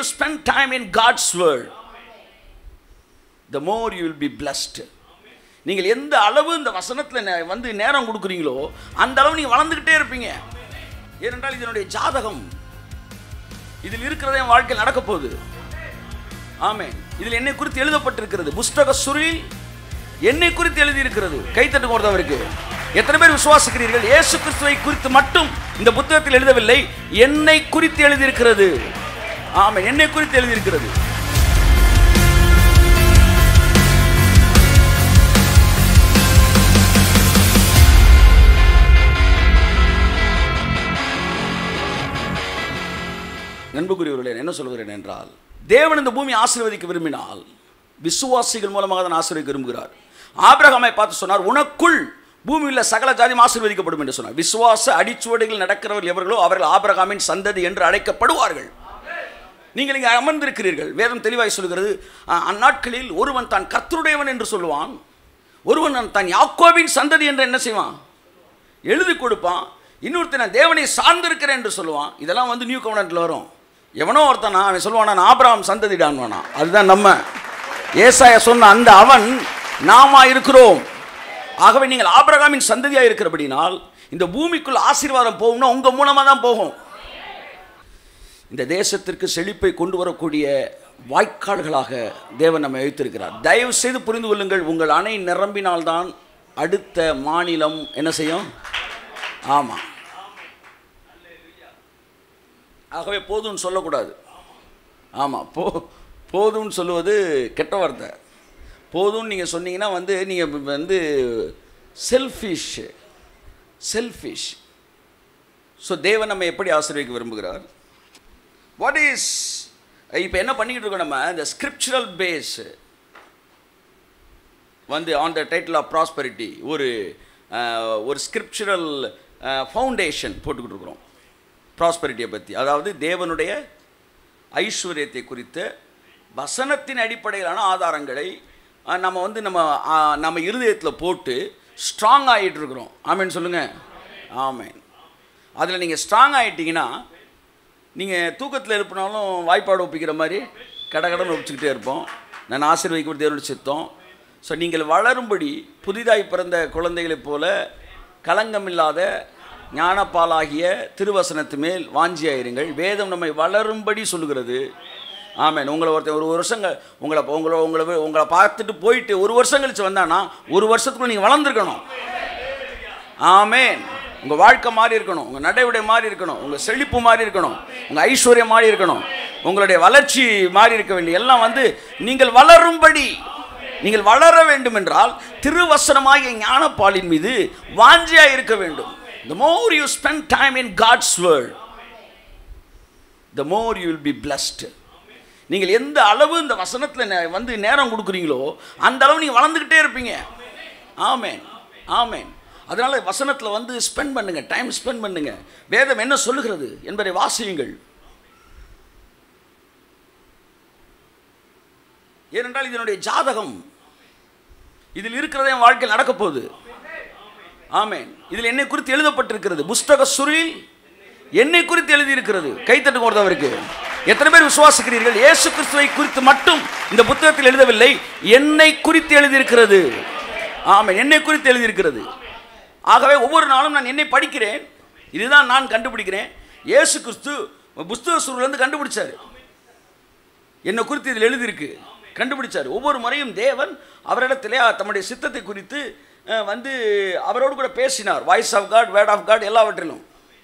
spend time in God's word, the more you will be blessed. நீங்கள் எந்த அளவு இந்த வசனத்தில் நே- வந்து நேரம் கொடுக்குறீங்களோ அந்த அளவு நீங்கள் வளர்ந்துக்கிட்டே இருப்பீங்க ஏனென்றால் இதனுடைய ஜாதகம் இதில் இருக்கிறதே என் வாழ்க்கையில் நடக்க போகுது ஆமென் இதில் என்னை குறித்து எழுதப்பட்டிருக்கிறது புஸ்தக சுருளில் என்னை குறித்து எழுதியிருக்கிறது கைத்தட்டு கொடுத்தவருக்கு எத்தனை பேர் விசுவாசிக்கிறீர்கள் இயேசு கிறிஸ்துவை குறித்து மட்டும் இந்த புத்தகத்தில் எழுதவில்லை என்னை குறித்து எழுதியிருக்கிறது ஆமென் என்னை குறித்து எழுதியிருக்கிறது அன்புக்குரியவர்களே நான் என்ன சொல்கிறேன் என்றால் தேவன் இந்த பூமி ஆசீர்வதிக்க விரும்பினால் விசுவாசிகள் மூலமாக தான் ஆசீர்வதிக்க விரும்புகிறார் ஆபிரகாமை பார்த்து சொன்னார் உனக்குள் பூமியில் சகல ஜாதியும் ஆசீர்வதிக்கப்படும் என்று சொன்னார் விசுவாச அடிச்சுவடுகள் நடக்கிறவர்கள் எவர்களோ அவர்கள் ஆபிரகாமின் சந்ததி என்று அழைக்கப்படுவார்கள் நீங்கள் இங்கே அமர்ந்திருக்கிறீர்கள் வேதம் தெளிவாய் சொல்கிறது அஹ், அந்நாட்களில் ஒருவன் தான் கர்த்தருடையவன் என்று சொல்லுவான் ஒருவன் தான் யாக்கோபின் சந்ததி என்று என்ன செய்வான் எழுதி கொடுப்பான் இன்னொருத்தன் நான் தேவனை சார்ந்திருக்கிறேன் என்று சொல்லுவான் இதெல்லாம் வந்து நியூ கவர்னட்டில் வரும் எவனோ ஒருத்தனா அவன் சொல்லுவான் நான் ஆபிரகாம் சந்ததிடான்வானா அதுதான் நம்ம ஏசாயா சொன்ன அந்த அவன் நாமா இருக்கிறோம் ஆகவே நீங்கள் ஆபிரகாமின் சந்ததியாக இருக்கிறபடினால் இந்த பூமிக்குள் ஆசீர்வாதம் போகும்னா உங்கள் மூலமாக தான் போகும் இந்த தேசத்திற்கு செழிப்பை கொண்டு வரக்கூடிய வாய்க்கால்களாக தேவன் நம்மை வைத்திருக்கிறார் தயவு செய்து புரிந்து கொள்ளுங்கள் உங்கள் அணை நிரம்பினால்தான் அடுத்த மாநிலம் என்ன செய்யும் ஆமாம் ஆகவே போதும்னு சொல்லக்கூடாது ஆமாம் போ போதும்னு சொல்லுவது கெட்ட வார்த்தை போதும்னு நீங்கள் சொன்னீங்கன்னா வந்து நீங்கள் வந்து செல்ஃபிஷ் செல்ஃபிஷ் ஸோ தேவன் நம்ம எப்படி ஆசீர்வதிக்க விரும்புகிறார் வாட் இஸ் இப்போ என்ன பண்ணிக்கிட்டு இருக்கோம் நம்ம இந்த ஸ்கிரிப்சுரல் பேஸ் வந்து on the title of prosperity ஒரு அஹ், ஒரு ஸ்கிரிப்சுரல் ஃபவுண்டேஷன் போட்டுக்கிட்டு இருக்கிறோம் ப்ராஸ்பெரிட்டியை பற்றி அதாவது தேவனுடைய ஐஸ்வர்யத்தை குறித்த வசனத்தின் அடிப்படையிலான ஆதாரங்களை அஹ், நம்ம வந்து நம்ம அஹ், நம்ம இருதயத்தில் போட்டு ஸ்ட்ராங் ஆகிட்டு இருக்கிறோம் ஆமேன்னு சொல்லுங்கள் ஆமேன் அதில் நீங்கள் ஸ்ட்ராங் ஆகிட்டீங்கன்னா நீங்கள் தூக்கத்தில் எழுப்பினாலும் வாய்ப்பாடு ஒப்பிக்கிற மாதிரி கடகடன்னு ஒப்பிச்சுக்கிட்டே இருப்போம் நான் ஆசீர்வதிக்கப்பட்ட தேவனுடைய சித்தம் ஸோ நீங்கள் வளரும்படி புதிதாய் பிறந்த குழந்தைகளைப் போல கலங்கமில்லாத ஞானப்பாலாகிய திருவசனத்து மேல் வாஞ்சியாயிருங்கள் வேதம் நம்மை வளரும்படி சொல்லுகிறது ஆமென் உங்களை ஒருத்தன் ஒரு வருஷங்க உங்களை உங்களை உங்களை உங்களை பார்த்துட்டு போயிட்டு ஒரு வருஷம் கழிச்சு வந்தானா ஒரு வருஷத்துக்குள்ள நீங்கள் வளர்ந்துருக்கணும் ஆமென் உங்கள் வாழ்க்கை மாறி இருக்கணும் உங்கள் நடைமுறை மாறி இருக்கணும் உங்கள் செழிப்பு மாறி இருக்கணும் உங்கள் ஐஸ்வர்யம் மாறி இருக்கணும் உங்களுடைய வளர்ச்சி மாறி இருக்க வேண்டிய எல்லாம் வந்து நீங்கள் வளரும்படி நீங்கள் வளர வேண்டும் என்றால் திருவசனமாகிய ஞானப்பாலின் மீது வாஞ்சியாக இருக்க வேண்டும் the more you spend time in God's word the more you will be blessed நீங்கள் எந்த அளவு இந்த வசனத்தில் நே- வந்து நேரம் கொடுக்குறீங்களோ அந்த அளவு நீங்கள் வளர்ந்துக்கிட்டே இருப்பீங்க ஆமேன் ஆமேன் அதனால வசனத்தில் வந்து ஸ்பெண்ட் பண்ணுங்க டைம் ஸ்பெண்ட் பண்ணுங்க வேதம் என்ன சொல்லுகிறது என்பதை வாசியுங்கள் ஏனென்றால் இதனுடைய ஜாதகம் இதில் இருக்கிறதே என் வாழ்க்கையில் நடக்க போகுது ஆமேன் இதில் என்னை குறித்து எழுதப்பட்டிருக்கிறது புஸ்தக சுருளில் என்னை குறித்து எழுதியிருக்கிறது கைத்தட்டு கொடுத்தவருக்கு எத்தனை பேர் விசுவாசிக்கிறீர்கள் இயேசு கிறிஸ்துவை குறித்து மட்டும் இந்த புத்தகத்தில் எழுதவில்லை என்னை குறித்து எழுதியிருக்கிறது ஆமாம் என்னை குறித்து எழுதியிருக்கிறது ஆகவே ஒவ்வொரு நாளும் நான் என்னை படிக்கிறேன் இதுதான் நான் கண்டுபிடிக்கிறேன் இயேசு கிறிஸ்து புஸ்தக சுருளிலிருந்து கண்டுபிடிச்சாரு என்னை குறித்து இதில் எழுதியிருக்கு கண்டுபிடிச்சார் ஒவ்வொரு முறையும் தேவன் அவரிடத்திலே தம்முடைய சித்தத்தை குறித்து அஹ், வந்து அவரோடு கூட பேசினார் voice of God word of God எல்லாவற்றிலும்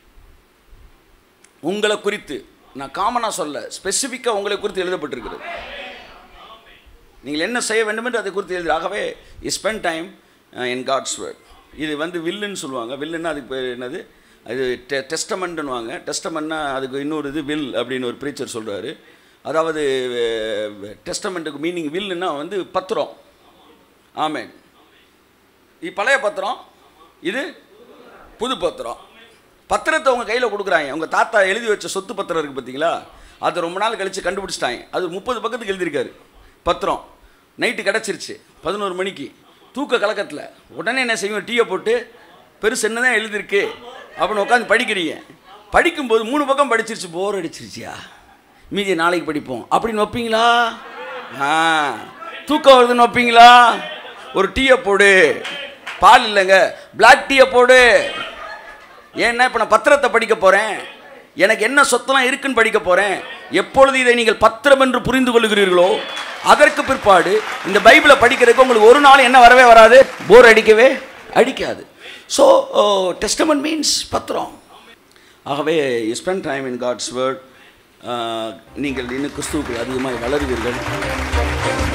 உங்களை குறித்து நான் காமனாக சொல்ல ஸ்பெசிஃபிக்காக உங்களை குறித்து எழுதப்பட்டிருக்கிறது நீங்கள் என்ன செய்ய வேண்டும் என்று அதை குறித்து எழுதி ஆகவே spend time in God's word இது வந்து வில்லுன்னு சொல்லுவாங்க வில்லுன்னா அதுக்கு பேர் என்னது அது டெ டெஸ்டமெண்ட்னுவாங்க டெஸ்டமெண்ட்னா அதுக்கு இன்னொரு இது வில் அப்படின்னு ஒரு ப்ரீச்சர் சொல்கிறாரு அதாவது டெஸ்டமெண்ட்டுக்கு மீனிங் வில்லுன்னா வந்து பத்திரம் ஆமேன் இது பழைய பத்திரம் இது புது பத்திரம் பத்திரத்தை உங்கள் கையில் கொடுக்குறாங்க உங்கள் தாத்தா எழுதி வச்ச சொத்து பத்திரம் இருக்குது பார்த்தீங்களா அது ரொம்ப நாள் கழித்து கண்டுபிடிச்சிட்டாங்க அது முப்பது பக்கத்துக்கு எழுதியிருக்காரு பத்திரம் நைட்டு கிடச்சிருச்சு பதினோரு மணிக்கு தூக்க கலக்கத்தில் உடனே என்ன செய்வோம் டீயை போட்டு பெருசு என்ன தான் எழுதியிருக்கு அப்படின்னு உட்காந்து படிக்கிறீங்க படிக்கும்போது மூணு பக்கம் படிச்சிருச்சு போர் அடிச்சிருச்சியா மீதி நாளைக்கு படிப்போம் அப்படின்னு வைப்பீங்களா ஆ தூக்கம் வருதுன்னு வைப்பீங்களா ஒரு டீயை போடு பால் இல்லைங்க பிளாக் டீயை போடு ஏன்னா இப்போ நான் பத்திரத்தை படிக்க போகிறேன் எனக்கு என்ன சொத்தெல்லாம் இருக்குன்னு படிக்க போகிறேன் எப்பொழுது இதை நீங்கள் பத்திரம் என்று புரிந்து கொள்கிறீர்களோ அதற்கு பிற்பாடு இந்த பைபிளை படிக்கிறதுக்கு உங்களுக்கு ஒரு நாள் என்ன வரவே வராது போர் அடிக்கவே அடிக்காது ஸோ டெஸ்டமன் மீன்ஸ் பத்திரம் ஆகவே spend time in God's word நீங்கள் இன்னும் கிறிஸ்துவுக்கு அதிகமாக வளருவீர்கள்